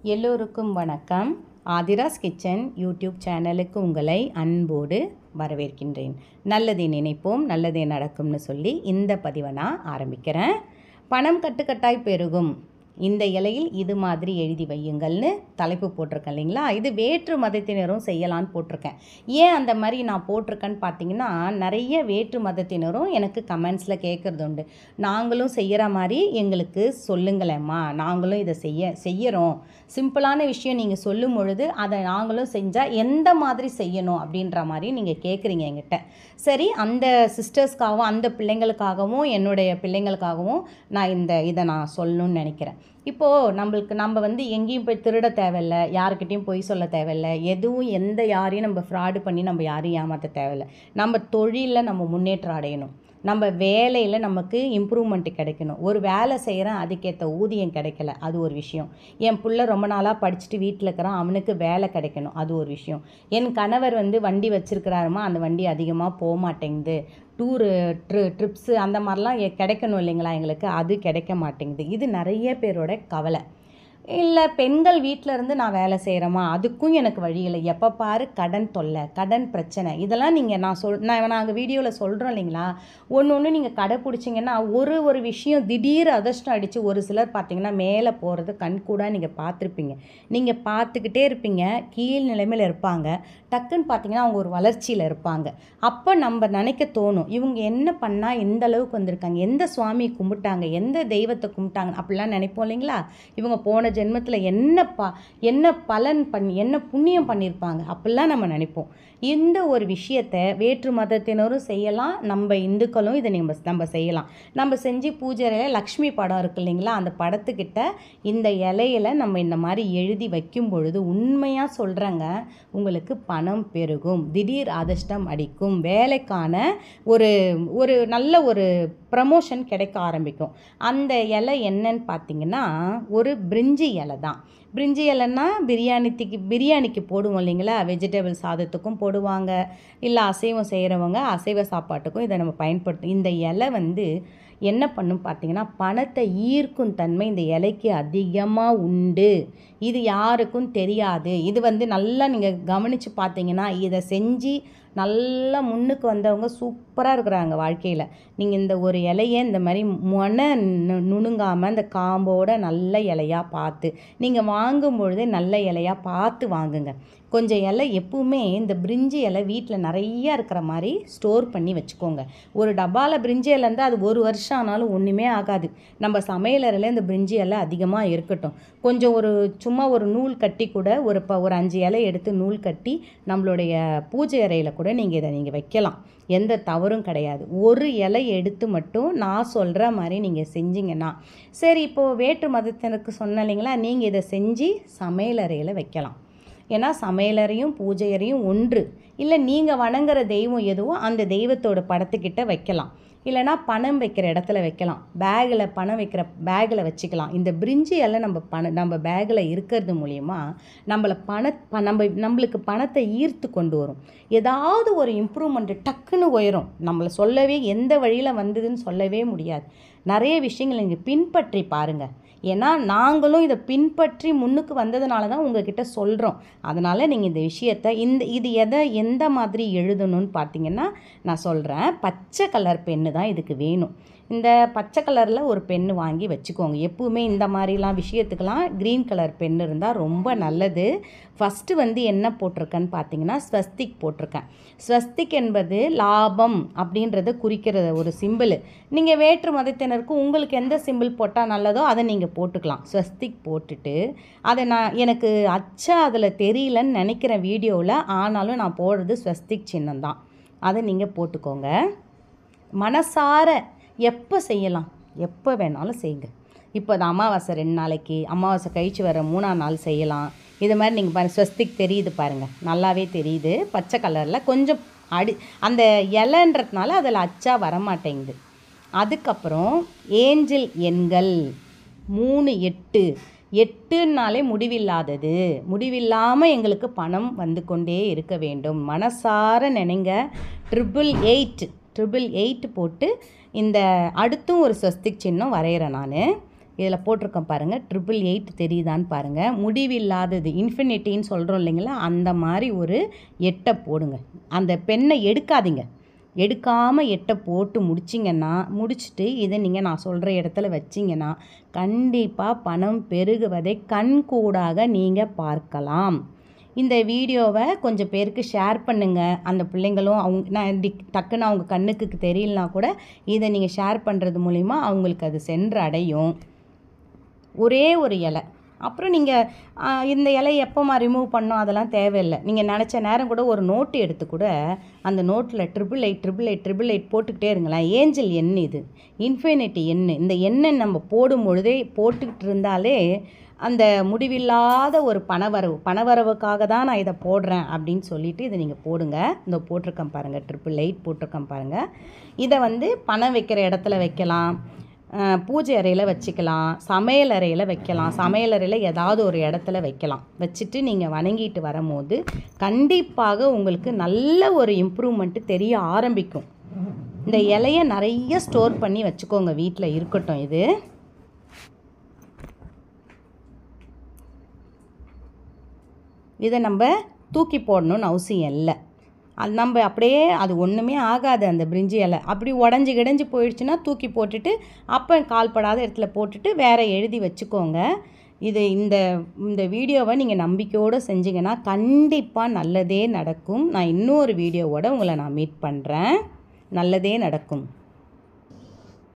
எல்லோருக்கும் வணக்கம் Aadhira's kitchen YouTube சேனலுக்கு உங்களை அன்போடு வரவேற்கின்றேன் நல்லதை நினைப்போம் நல்லதே நடக்கும்னு சொல்லி இந்த பதிவை நான் ஆரம்பிக்கிறேன் பணம் கட்டுக்கட்டாய் பெருகும் இந்த இலையில் இது மாதிரி எழுதி வையுங்கள்னு தலைப்பு போட்டிருக்கேன் இல்லைங்களா இது வேற்று மதத்தினரும் செய்யலான்னு போட்டிருக்கேன் ஏன் அந்த மாதிரி நான் போட்டிருக்கேன்னு பார்த்தீங்கன்னா நிறைய வேற்று மதத்தினரும் எனக்கு கமெண்ட்ஸில் கேட்குறது உண்டு நாங்களும் செய்கிற மாதிரி எங்களுக்கு சொல்லுங்களேம்மா நாங்களும் இதை செய்ய செய்யறோம் சிம்பிளான விஷயம் நீங்கள் சொல்லும் பொழுது அதை நாங்களும் செஞ்சால் எந்த மாதிரி செய்யணும் அப்படின்ற மாதிரி நீங்கள் கேட்குறீங்க என்கிட்ட சரி அந்த சிஸ்டர்ஸ்க்காகவும் அந்த பிள்ளைங்களுக்காகவும் என்னுடைய பிள்ளைங்களுக்காகவும் நான் இந்த இதை நான் சொல்லணும்னு நினைக்கிறேன் இப்போது நம்மளுக்கு நம்ம வந்து எங்கேயும் போய் திருட தேவையில்ல யாருக்கிட்டேயும் பொய் சொல்ல தேவையில்ல எதுவும் எந்த யாரையும் நம்ம ஃப்ராடு பண்ணி நம்ம யாரையும் ஏமாற்ற தேவையில்ல நம்ம தொழிலில் நம்ம முன்னேற்றம் அடையணும் நம்ம வேலையில் நமக்கு இம்ப்ரூவ்மெண்ட் கிடைக்கணும் ஒரு வேலை செய்கிறேன் அதுக்கேற்ற ஊதியம் கிடைக்கல அது ஒரு விஷயம் என் புள்ள ரொம்ப நாளாக படிச்சுட்டு வீட்டில் இருக்கிறான் அவனுக்கு வேலை கிடைக்கணும் அது ஒரு விஷயம் என் கணவர் வந்து வண்டி வச்சுருக்கிறாருமா அந்த வண்டி அதிகமாக போக மாட்டேங்குது டூரு ட்ரி ட்ரிப்ஸு அந்த மாதிரிலாம் எ- கிடைக்கணும் இல்லைங்களா எங்களுக்கு அது கிடைக்க மாட்டேங்குது இது நிறைய பேரோட கவலை இல்லை பெண்கள் வீட்டில் இருந்து நான் வேலை செய்கிறேமா அதுக்கும் எனக்கு வழி இல்லை எப்போ பாரு கடன் தொல்லை கடன் பிரச்சனை இதெல்லாம் நீங்கள் நான் சொல் நான் நாங்கள் வீடியோவில் சொல்கிறோம் இல்லைங்களா ஒன்று ஒன்று நீங்கள் கடை பிடிச்சிங்கன்னா ஒரு ஒரு விஷயம் திடீர் அதிர்ஷ்டம் அடித்து ஒரு சிலர் பார்த்தீங்கன்னா மேலே போகிறது கண்கூடாக நீங்கள் பார்த்துருப்பீங்க நீங்கள் பார்த்துக்கிட்டே இருப்பீங்க கீழ் நிலைமையில் இருப்பாங்க டக்குன்னு பார்த்தீங்கன்னா அவங்க ஒரு வளர்ச்சியில் இருப்பாங்க அப்போ நம்ம நினைக்க தோணும் இவங்க என்ன பண்ணால் எந்த அளவுக்கு வந்திருக்காங்க எந்த சுவாமியை கும்பிட்டாங்க எந்த தெய்வத்தை கும்பிட்டாங்க அப்படிலாம் நினைப்போம் இல்லைங்களா இவங்க போன ஜென்மத்தில் என்ன ப என்ன பலன் பண்ணி என்ன புண்ணியம் பண்ணியிருப்பாங்க அப்படிலாம் நம்ம நினைப்போம் இந்த ஒரு விஷயத்தை வேற்று மதத்தினரும் செய்யலாம் நம்ம இந்துக்களும் இதை நம்ம நம்ம செய்யலாம் நம்ம செஞ்சு பூஜை அறையில் லக்ஷ்மி படம் இருக்கு இல்லைங்களா அந்த படத்துக்கிட்ட இந்த இலையில நம்ம இந்த மாதிரி எழுதி வைக்கும் பொழுது உண்மையாக சொல்கிறேங்க உங்களுக்கு பணம் பெருகும் திடீர் அதிர்ஷ்டம் அடிக்கும் வேலைக்கான ஒரு ஒரு நல்ல ஒரு ப்ரமோஷன் கிடைக்க ஆரம்பிக்கும் அந்த இலை என்னன்னு பார்த்தீங்கன்னா ஒரு பிரிஞ்சி இலை தான் பிரிஞ்சி இலைன்னா பிரியாணிக்கு பிரியாணிக்கு போடுவோம் இல்லைங்களா வெஜிடபிள் சாதத்துக்கும் போடுவாங்க இல்லை அசைவம் செய்கிறவங்க அசைவ சாப்பாட்டுக்கும் இதை நம்ம பயன்படுத்தும் இந்த இலை வந்து என்ன பண்ணும் பார்த்தீங்கன்னா பணத்தை ஈர்க்கும் தன்மை இந்த இலைக்கு அதிகமாக உண்டு இது யாருக்கும் தெரியாது இது வந்து நல்லா நீங்கள் கவனித்து பார்த்தீங்கன்னா இதை செஞ்சு நல்லா முன்னுக்கு வந்தவங்க சூப்பராக இருக்கிறாங்க வாழ்க்கையில் நீங்கள் இந்த ஒரு இலையை இந்த மாதிரி மொன நு- நுணுங்காமல் இந்த காம்போட நல்ல இலையாக பார்த்து நீங்கள் வாங்கும் பொழுதே நல்ல இலையாக பார்த்து வாங்குங்க கொஞ்சம் இலை எப்பவுமே இந்த பிரிஞ்சி இலை வீட்டில் நிறைய இருக்கிற மாதிரி ஸ்டோர் பண்ணி வச்சுக்கோங்க ஒரு டப்பாவில் பிரிஞ்சி இலை இருந்தால் அது ஒரு வருஷம் ஆனாலும் ஒன்றுமே ஆகாது நம்ம சமையலறையில் இந்த பிரிஞ்சி இலை அதிகமாக இருக்கட்டும் கொஞ்சம் ஒரு சும்மா ஒரு நூல் கட்டி கூட ஒரு ப ஒரு அஞ்சு இலை எடுத்து நூல் கட்டி நம்மளுடைய பூஜை அறையில் கூட நீங்கள் இதை நீங்கள் வைக்கலாம் எந்த தவறும் கிடையாது ஒரு இலை எடுத்து மட்டும் நான் சொல்கிற மாதிரி நீங்கள் செஞ்சீங்கன்னா சரி இப்போது வேற்று மதத்தினருக்கு சொன்ன இல்லைங்களா நீங்கள் இதை செஞ்சு சமையலறையில் வைக்கலாம் ஏன்னா சமையலறையும் பூஜையறையும் ஒன்று இல்லை நீங்கள் வணங்குற தெய்வம் எதுவோ அந்த தெய்வத்தோட படத்துக்கிட்ட வைக்கலாம் இல்லைனா பணம் வைக்கிற இடத்துல வைக்கலாம் பேக்கில் பணம் வைக்கிற பேக்கில் வச்சுக்கலாம் இந்த பிரிஞ்சி எல்லாம் நம்ம பண நம்ம பேக்கில் இருக்கிறது மூலியமா நம்மளை பண ப- நம்ம நம்மளுக்கு பணத்தை ஈர்த்து கொண்டு வரும் ஏதாவது ஒரு இம்ப்ரூவ்மெண்ட் டக்குன்னு உயரும் நம்மளை சொல்லவே எந்த வழியில் வந்ததுன்னு சொல்லவே முடியாது நிறைய விஷயங்கள் நீங்கள் பின்பற்றி பாருங்கள் ஏன்னா நாங்களும் இதை பின்பற்றி முன்னுக்கு வந்ததுனால தான் உங்ககிட்ட சொல்கிறோம் அதனால் நீங்கள் இந்த விஷயத்தை இந்த இது எதை எந்த மாதிரி எழுதணும்னு பார்த்தீங்கன்னா நான் சொல்கிறேன் பச்சை கலர் பென்னு தான் இதுக்கு வேணும் இந்த பச்சை கலரில் ஒரு பென்னு வாங்கி வச்சுக்கோங்க எப்பவுமே இந்த மாதிரிலாம் விஷயத்துக்கெல்லாம் க்ரீன் கலர் பென் இருந்தால் ரொம்ப நல்லது ஃபஸ்ட்டு வந்து என்ன போட்டிருக்கேன்னு பார்த்தீங்கன்னா ஸ்வஸ்திக் போட்டிருக்கேன் ஸ்வஸ்திக் என்பது லாபம் அப்படின்றத குறிக்கிற ஒரு சிம்பிள் நீங்கள் வேற்று மதத்தினருக்கு உங்களுக்கு எந்த சிம்பிள் போட்டால் நல்லதோ அதை நீங்கள் போட்டுக்கலாம் ஸ்வஸ்திக் போட்டுட்டு அதை நான் எனக்கு அச்சா அதில் தெரியலன்னு நினைக்கிற வீடியோவில் ஆனாலும் நான் போடுறது ஸ்வஸ்திக் சின்னம் தான் அதை நீங்கள் போட்டுக்கோங்க மனசார எப்போ செய்யலாம் எப்போ வேணாலும் செய்யுங்க இப்போ அது அமாவாசை ரெண்டு நாளைக்கு அமாவாசை கழிச்சு வர மூணாம் நாள் செய்யலாம் இது மாதிரி நீங்கள் பாருங்கள் ஸ்வஸ்திக் தெரியுது பாருங்கள் நல்லாவே தெரியுது பச்சை கலரில் கொஞ்சம் அடி அந்த இலைன்றதுனால அதில் அச்சா வரமாட்டேங்குது அதுக்கப்புறம் ஏஞ்சல் எண்கள் மூணு எட்டு எட்டுனாலே முடிவில்லாதது முடிவில்லாமல் எங்களுக்கு பணம் வந்து கொண்டே இருக்க வேண்டும் மனசார நினைங்க ட்ரிபிள் எயிட் ட்ரிபிள் எயிட் போட்டு இந்த அடுத்தும் ஒரு ஸ்வஸ்திக் சின்னம் வரைகிறேன் நான் இதில் போட்டிருக்கோம் பாருங்கள் ட்ரிபிள் எயிட் தெரியுதான்னு பாருங்கள் முடிவில்லாதது இன்ஃபினிட்டின்னு சொல்கிறோம் இல்லைங்களா அந்த மாதிரி ஒரு எட்டை போடுங்க அந்த பெண்ணை எடுக்காதீங்க எடுக்காமல் எட்டை போட்டு முடிச்சிங்கன்னா முடிச்சுட்டு இதை நீங்கள் நான் சொல்கிற இடத்துல வச்சிங்கன்னா கண்டிப்பாக பணம் பெருகுவதை கண்கூடாக நீங்கள் பார்க்கலாம் இந்த வீடியோவை கொஞ்சம் பேருக்கு ஷேர் பண்ணுங்கள் அந்த பிள்ளைங்களும் அவங்க நான் டி டக்குன்னு அவங்க கண்ணுக்கு தெரியலனா கூட இதை நீங்கள் ஷேர் பண்ணுறது மூலிமா அவங்களுக்கு அது சென்று அடையும் ஒரே ஒரு இலை அப்புறம் நீங்கள் இந்த இலையை எப்போம்மா ரிமூவ் பண்ணோம் அதெல்லாம் தேவையில்லை நீங்கள் நினச்ச நேரம் கூட ஒரு நோட்டு எடுத்து கூட அந்த நோட்டில் triple eight triple eight triple eight போட்டுக்கிட்டே இருங்களேன் ஏஞ்சல் எண் இது இன்ஃபினிட்டி எண் இந்த எண்ணை நம்ம போடும் பொழுதே போட்டுக்கிட்டு இருந்தாலே அந்த முடிவில்லாத ஒரு பணவரவு பணவரவுக்காக தான் நான் இதை போடுறேன் அப்படின்னு சொல்லிட்டு இதை நீங்கள் போடுங்க இந்த போட்டிருக்கேன் பாருங்கள் ட்ரிபிள் எயிட் போட்டிருக்கேன் பாருங்கள் இதை வந்து பணம் வைக்கிற இடத்துல வைக்கலாம் அஹ், பூஜை அறையில் வச்சுக்கலாம் சமையல் அறையில் வைக்கலாம் சமையல் அறையில் ஏதாவது ஒரு இடத்துல வைக்கலாம் வச்சுட்டு நீங்கள் வணங்கிட்டு வரும்போது கண்டிப்பாக உங்களுக்கு நல்ல ஒரு இம்ப்ரூவ்மெண்ட்டு தெரிய ஆரம்பிக்கும் இந்த இலையை நிறைய ஸ்டோர் பண்ணி வச்சுக்கோங்க வீட்டில் இருக்கட்டும் இது இதை நம்ம தூக்கி போடணும்னு அவசியம் இல்லை அது நம்ம அப்படியே அது ஒன்றுமே ஆகாது அந்த பிரிஞ்சி இலை அப்படி உடஞ்சி கிடஞ்சி போயிடுச்சுன்னா தூக்கி போட்டுட்டு அப்போ கால்படாத இடத்துல போட்டுட்டு வேற எழுதி வச்சுக்கோங்க இது இந்த இந்த வீடியோவை நீங்கள் நம்பிக்கையோடு செஞ்சீங்கன்னா கண்டிப்பாக நல்லதே நடக்கும் நான் இன்னொரு வீடியோவோட உங்களை நான் மீட் பண்ணுறேன் நல்லதே நடக்கும்